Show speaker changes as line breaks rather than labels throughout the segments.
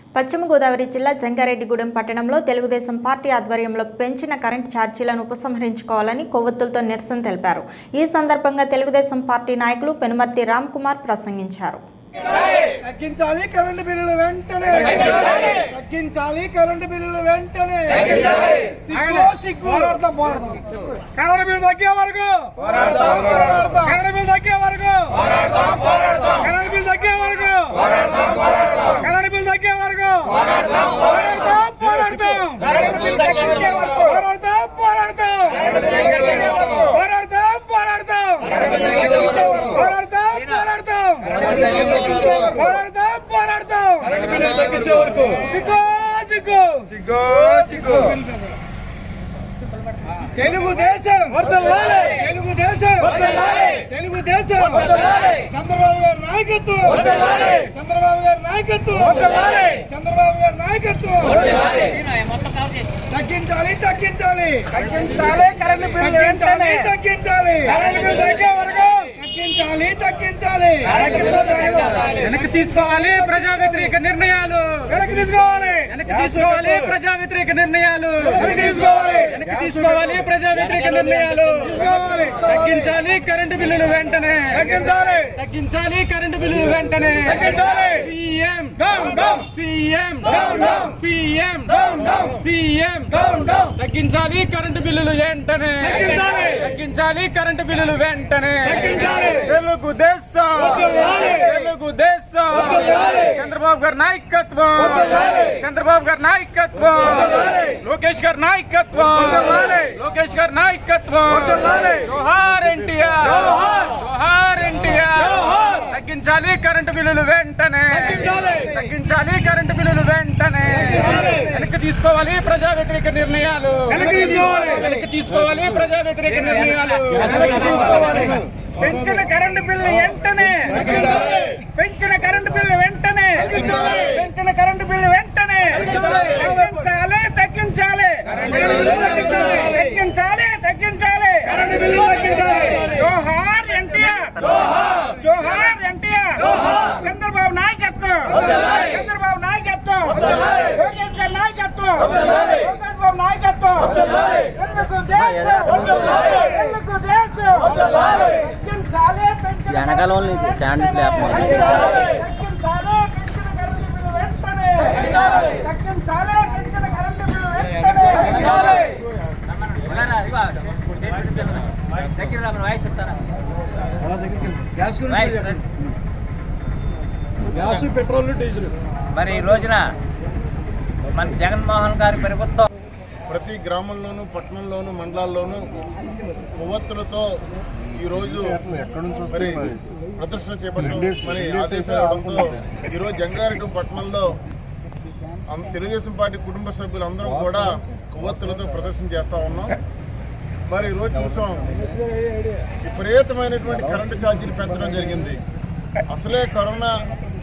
పశ్చిమ గోదావరి జిల్లా జంగారెడ్డిగూడెం పట్టణంలో తెలుగుదేశం పార్టీ ఆధ్వర్యంలో పెంచిన కరెంట్ ఛార్జీలను ఉపసంహరించుకోవాలని కొవ్వొత్తులతో నిరసన తెలిపారు ఈ సందర్భంగా తెలుగుదేశం పార్టీ నాయకులు పెనుమర్తి రామ్ కుమార్ ప్రసంగించారు
తగ్గించాలి కరెంటు బిల్లులు వెంటనే తగ్గించాలి కరెంటు బిల్లులు వెంటనే సిగ్గు సిగ్గు కరెంటు బిల్లు తగ్గే వరకు కరెంటు బిల్లు తగ్గే వరకు కరెంటు బిల్లు తగ్గే వరకు కరెంటు బిల్లు తగ్గే వరకు పోరాడతాం పోరాడతాం పోరాడతాం పోరాడతాం పోరాడతాం పోరాడతాం పోరాడతాం పోరాడతాం పోరాడతాం పోరాడతాం సిగ్గు సిగ్గు
సిగ్గో సిగ్గో
తెలుగుదేశం తెలుగుదేశం తెలుగుదేశం చంద్రబాబు గారి నాయకత్వం చంద్రబాబు గారి నాయకత్వం చంద్రబాబు గారి నాయకత్వం తగ్గించాలి తగ్గించాలి తగ్గించాలి కరెంట్ బిల్ తగ్గించాలి తగ్గించాలి కరెంట్ బిల్ తగ్గే వరకు తగ్గించాలి తగ్గించాలి
వెనక్కి తీసుకోవాలి ప్రజా వ్యతిరేక నిర్ణయాలు
వెనక్కి తీసుకోవాలి
వెనక్కి తీసుకోవాలి ప్రజా వ్యతిరేక నిర్ణయాలు
వెనక్కి తీసుకోవాలి
వెనక్కి తీసుకోవాలి ప్రజా వ్యతిరేక నిర్ణయాలు
తీసుకోవాలి
తగ్గించాలి కరెంటు బిల్లులు వెంటనే
తగ్గించాలి
తగ్గించాలి కరెంటు బిల్లులు వెంటనే
తగ్గించాలి
CM
down down
CM
down down
CM
down down
CM
down down
తగ్గించాలి కరెంటు బిల్లులు వెంటనే
తగ్గించాలి.
తగ్గించాలి కరెంటు బిల్లులు వెంటనే
తగ్గించాలి.
తెలుగుదేశం
వదలాలి.
తెలుగుదేశం
వదలాలి.
చంద్రబాబు గారి నాయకత్వం
వదలాలి.
చంద్రబాబు గారి నాయకత్వం
వదలాలి.
లోకేష్ గారి నాయకత్వం
వదలాలి.
లోకేష్ గారి నాయకత్వం
వదలాలి.
జోహార్ ఎన్టీఆర్
జోహార్.
జోహార్ ఎన్టీఆర్
జోహార్.
తగ్గించాలి కరెంటు బిల్లులు వెంటనే
తగ్గించాలి.
తగ్గించాలి కరెంటు బిల్లులు వెంటనే
తగ్గించాలి.
వెనక్కి తీసుకోవాలి ప్రజా వ్యతిరేక నిర్ణయాలు
వెనక్కి తీసుకోవాలి.
వెనక్కి తీసుకోవాలి ప్రజా వ్యతిరేక నిర్ణయాలు
వెనక్కి తీసుకోవాలి.
పెంచిన కరెంటు బిల్లు వెంటనే
తగ్గించాలి.
పెంచిన కరెంటు బిల్లు వెంటనే
తగ్గించాలి.
పెంచిన కరెంటు బిల్లు వెంటనే
తగ్గించాలి.
తగ్గించాలి తగ్గించాలి
కరెంటు బిల్లు తగ్గించాలి.
తగ్గించాలి తగ్గించాలి
కరెంటు బిల్లు తగ్గించాలి.
జోహార్ ఎన్టీఆర్ జోహార్ ఎన్టీఆర్ చంద్రబాబు నాయకత్వం చంద్రబాబు నాయకత్వం లోకేష్ గారి నాయకత్వం లోకేష్ బాబు నాయకత్వం ఎందుకు దేశం ఎందుకు దేశం తగ్గించాలి పెంచిన
వెనకాల వాళ్ళు ఇది క్యాండిల్ లేపమని.
తగ్గించాలి పెంచిన కరెంటు బిల్లు వెంటనే తగ్గించాలి పెంచిన కరెంటు బిల్లు వెంటనే
గ్యాస్ పెట్రోల్ డీజిల్
మరి ఈ రోజున మన జగన్మోహన్ గారి ప్రభుత్వం
ప్రతి గ్రామంలోనూ పట్టణంలోనూ మండలాల్లోనూ కొవ్వొత్తులతో ఈరోజు మరి ప్రదర్శన చేపట్టమని ఆదేశాలు ఇవ్వడంతో ఈరోజు జంగారెడ్డి పట్టణంలో అం- తెలుగుదేశం పార్టీ కుటుంబ సభ్యులందరం కూడా కొవ్వొత్తులతో ప్రదర్శన చేస్తా ఉన్నాం మరి ఈరోజు చూసాం విపరీతమైనటువంటి కరెంటు ఛార్జీలు పెంచడం జరిగింది అసలే కరోనా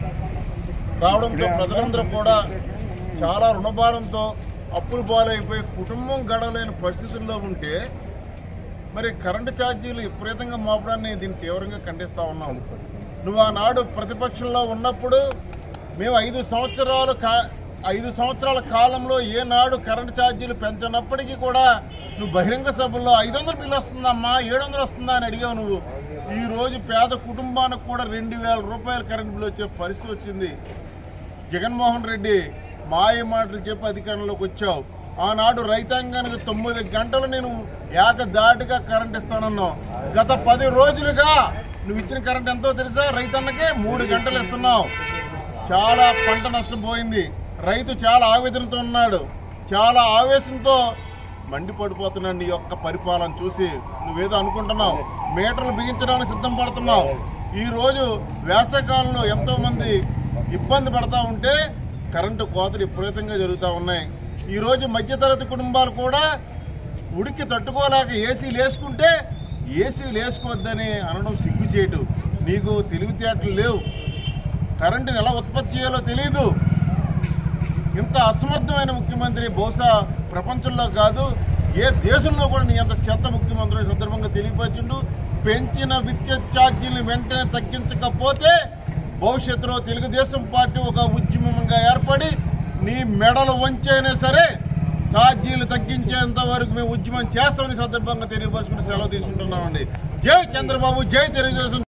రావడంతో ప్రజలందరూ కూడా చాలా రుణభారంతో అప్పులు పాలైపోయి కుటుంబం గడవలేని పరిస్థితుల్లో ఉంటే మరి కరెంటు ఛార్జీలు విపరీతంగా మోపడాన్ని దీన్ని తీవ్రంగా ఖండిస్తా ఉన్నాం నువ్వు ఆనాడు ప్రతిపక్షంలో ఉన్నప్పుడు మేము ఐదు సంవత్సరాలు కా ఐదు సంవత్సరాల కాలంలో ఏనాడు కరెంటు ఛార్జీలు పెంచనప్పటికీ కూడా నువ్వు బహిరంగ సభల్లో ఐదు వందల బిల్లు వస్తుందమ్మా ఏడు వందలు వస్తుందా అని అడిగావు నువ్వు ఈ రోజు పేద కుటుంబానికి కూడా రెండు వేల రూపాయల కరెంటు బిల్లు వచ్చే పరిస్థితి వచ్చింది జగన్మోహన్ రెడ్డి మాయ మాటలు చెప్పి అధికారంలోకి వచ్చావు ఆనాడు రైతాంగానికి తొమ్మిది గంటలు నేను ఏకదాటిగా కరెంట్ ఇస్తానన్నావు గత పది రోజులుగా నువ్వు ఇచ్చిన కరెంట్ ఎంతో తెలుసా రైతన్నకి మూడు గంటలు ఇస్తున్నావు చాలా పంట నష్టపోయింది రైతు చాలా ఆవేదనతో ఉన్నాడు చాలా ఆవేశంతో మండిపడిపోతున్నాడు నీ యొక్క పరిపాలన చూసి నువ్వేదో అనుకుంటున్నావు మీటర్లు బిగించడానికి సిద్ధం పడుతున్నావు ఈ రోజు వేసవకాలంలో ఎంతో మంది ఇబ్బంది పడతా ఉంటే కరెంటు కోతలు విపరీతంగా జరుగుతూ ఉన్నాయి ఈ రోజు మధ్యతరగతి కుటుంబాలు కూడా ఉడికి తట్టుకోలేక ఏసీలు వేసుకుంటే ఏసీలు వేసుకోవద్దని అనడం సిగ్గుచేటు నీకు తెలివితేటలు లేవు కరెంటుని ఎలా ఉత్పత్తి చేయాలో తెలియదు ఇంత అసమర్థమైన ముఖ్యమంత్రి బహుశా ప్రపంచంలో కాదు ఏ దేశంలో కూడా నీ అంత చెత్త ముఖ్యమంత్రి ఈ సందర్భంగా తెలియపరిచిండు పెంచిన విద్యుత్ ఛార్జీలు వెంటనే తగ్గించకపోతే భవిష్యత్తులో తెలుగుదేశం పార్టీ ఒక ఉద్యమంగా ఏర్పడి నీ మెడలు వంచైనా సరే ఛార్జీలు తగ్గించేంత వరకు మేము ఉద్యమం చేస్తామని సందర్భంగా తెలియపరుచుకుని సెలవు తీసుకుంటున్నామండి జై చంద్రబాబు జై తెలుగుదేశం